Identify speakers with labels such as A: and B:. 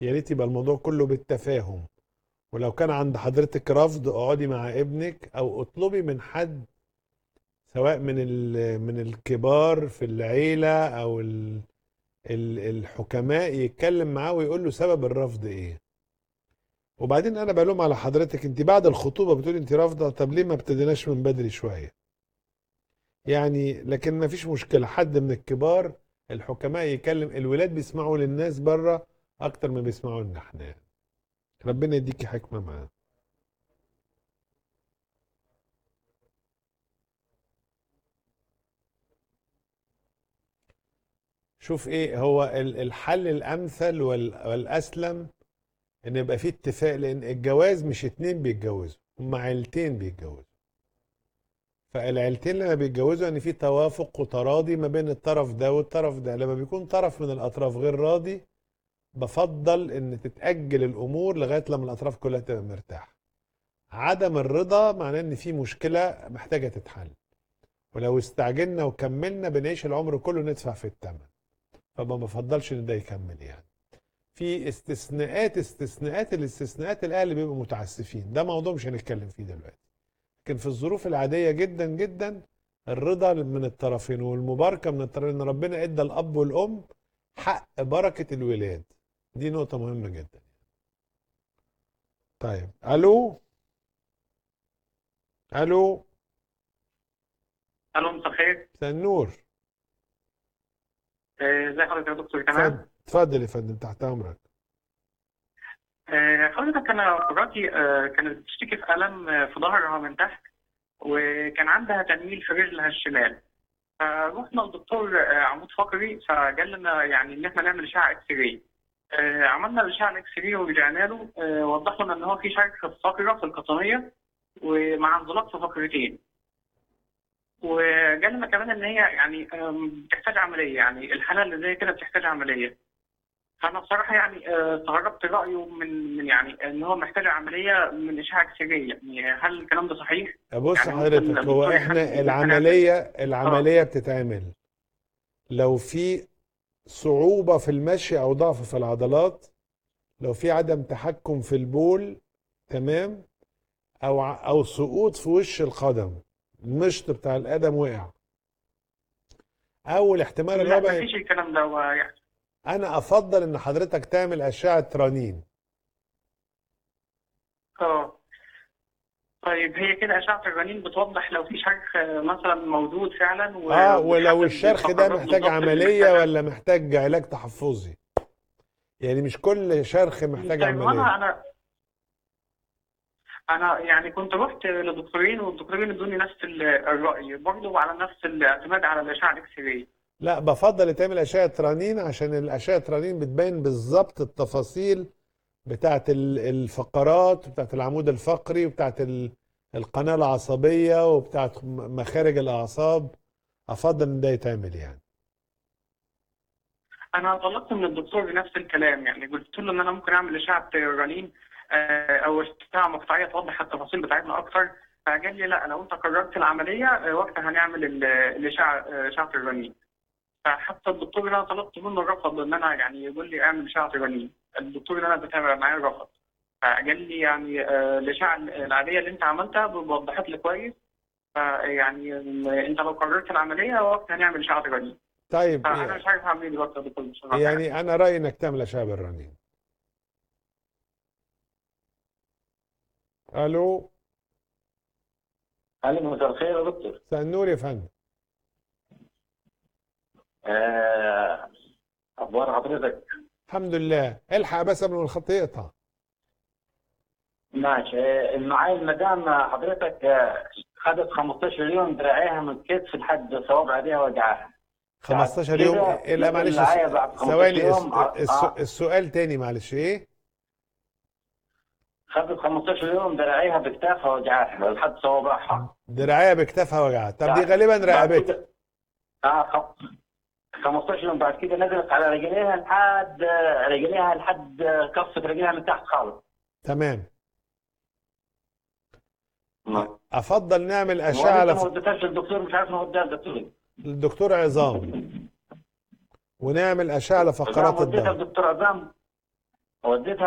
A: يا ريت يبقى الموضوع كله بالتفاهم ولو كان عند حضرتك رفض اقعدي مع ابنك او اطلبي من حد سواء من ال- من الكبار في العيلة او ال- ال- الحكماء يتكلم معاه ويقول له سبب الرفض ايه وبعدين انا بلوم على حضرتك انت بعد الخطوبة بتقولي انت رافضة طب ليه ما ابتديناش من بدري شوية يعني لكن ما فيش مشكلة حد من الكبار الحكماء يكلم الولاد بيسمعوا للناس بره اكتر ما بيسمعوا لنا احنا ربنا يديكي حكمة معاه شوف ايه هو ال- الحل الامثل وال- والاسلم ان يبقى فيه اتفاق لان الجواز مش اتنين بيتجوزوا هما عيلتين بيتجوزوا فالعيلتين لما بيتجوزوا ان في توافق وتراضي ما بين الطرف ده والطرف ده لما بيكون طرف من الاطراف غير راضي بفضل ان تتاجل الامور لغايه لما الاطراف كلها تبقى مرتاحه عدم الرضا معناه ان في مشكله محتاجه تتحل ولو استعجلنا وكملنا بنعيش العمر كله ندفع في الثمن فما بفضلش ان ده يكمل يعني في استثناءات استثناءات الاستثناءات الاهل بيبقوا متعسفين ده موضوع مش هنتكلم فيه دلوقتي لكن في الظروف العاديه جدا جدا الرضا من الطرفين والمباركه من الطرفين ان ربنا ادى الاب والام حق بركه الولاد دي نقطه مهمه جدا طيب الو الو
B: الو مساء الخير
A: مساء النور
B: آه، ازي حضرتك يا دكتور
A: اتفضل
B: تمام
A: اتفضل يا فندم تحت امرك
B: آه، حضرتك انا مراتي آه، كانت بتشتكي في الم آه، في ظهرها من تحت وكان عندها تنميل في رجلها الشمال فروحنا للدكتور آه، عمود فقري فقال لنا يعني ان احنا نعمل اشعه اكس راي آه، عملنا الاشعه الاكس راي ورجعنا له آه، وضح لنا ان هو في شرخ في الفقره في القطنيه ومع انزلاق في فقرتين وقال لنا كمان ان هي يعني آم، بتحتاج عمليه يعني الحاله اللي زي كده بتحتاج عمليه فانا بصراحه يعني آه، استغربت رايه من من يعني ان هو محتاج عمليه من اشعه اكسجين يعني هل الكلام ده صحيح؟
A: بص
B: يعني ممكن
A: حضرتك هو
B: الدكتور
A: احنا
B: يحدد
A: العملية العملية بتتعمل لو في صعوبة في المشي او ضعف في العضلات لو في عدم تحكم في البول تمام او ع- او سقوط في وش القدم المشط بتاع القدم وقع او الاحتمال
B: لا
A: الرابع
B: مفيش الكلام ده هو يحصل
A: انا افضل ان حضرتك تعمل اشعة رنين
B: اه طيب هي كده اشعه الرنين بتوضح لو في شرخ آه، مثلا موجود فعلا و-
A: اه ولو
B: وبتحدد
A: الشرخ ده
B: الفقرات
A: محتاج
B: بالظبط اللي
A: عملية
B: محتاجها.
A: ولا محتاج علاج تحفظي يعني مش كل شرخ محتاج
B: طيب
A: عملية
B: وانا انا انا يعني كنت رحت لدكتورين والدكتورين ادوني نفس ال- الراي برضه على نفس الاعتماد على الاشعه الاكس راي
A: لا بفضل تعمل أشعة رنين عشان الأشعة رنين بتبين بالظبط التفاصيل بتاعت ال- الفقرات وبتاعت العمود الفقري وبتاعت ال- القناة العصبية وبتاعت م- مخارج الأعصاب أفضل إن ده يتعمل يعني
B: انا طلبت من الدكتور نفس الكلام يعني قلت له ان انا ممكن اعمل اشعه رنين آه، او اشعه مقطعيه توضح التفاصيل بتاعتنا اكتر فقال لي لا لو انت قررت العمليه آه، وقتها هنعمل ال- الاشعه آه، اشعه الرنين فحتى الدكتور اللي انا طلبت منه رفض ان انا يعني يقول لي اعمل اشعه رنين الدكتور اللي انا بتابع معاه رفض فقال لي يعني آه، الاشعه العاديه اللي انت عملتها وضحت لي كويس فيعني آه، انت لو قررت العمليه وقتها هنعمل اشعه رنين
A: طيب
B: فانا مش عارف اعمل ايه دلوقتي يا دكتور بصراحه
A: يعني أنا رأيي إنك تعمل أشعة بالرنين ألو
C: أهلا مساء الخير يا دكتور
A: مساء النور يا فندم
C: آه، أخبار حضرتك
A: الحمد لله الحق بس قبل ما الخط يقطع
C: ماشي آه، معايا المدام حضرتك آه، خدت 15 يوم دراعيها من الكتف لحد صوابع ايديها وجعاها
A: 15
C: كده
A: يوم لا معلش
C: معايا بعد 15
A: ثواني
C: يوم، آه،
A: الس-
C: آه.
A: السؤال تاني معلش ايه
C: خدت 15 يوم دراعيها بكتافها وجعاها لحد صوابعها
A: دراعية بكتافها وجعها طب دي
C: بعد-
A: غالبا
C: بعد
A: رقبتها
C: كده- اه خ- 15 يوم بعد كده نزلت على رجليها لحد آه، رجليها لحد آه، كفة رجليها من تحت خالص
A: تمام
C: نعم.
A: افضل نعمل اشعه
C: وانا
A: على
C: ما وديتهاش للدكتور مش عارف ما وديها للدكتور
A: الدكتور عظام ونعمل اشعه لفقرات
C: وديتها
A: الظهر
C: للدكتور عظام وديتها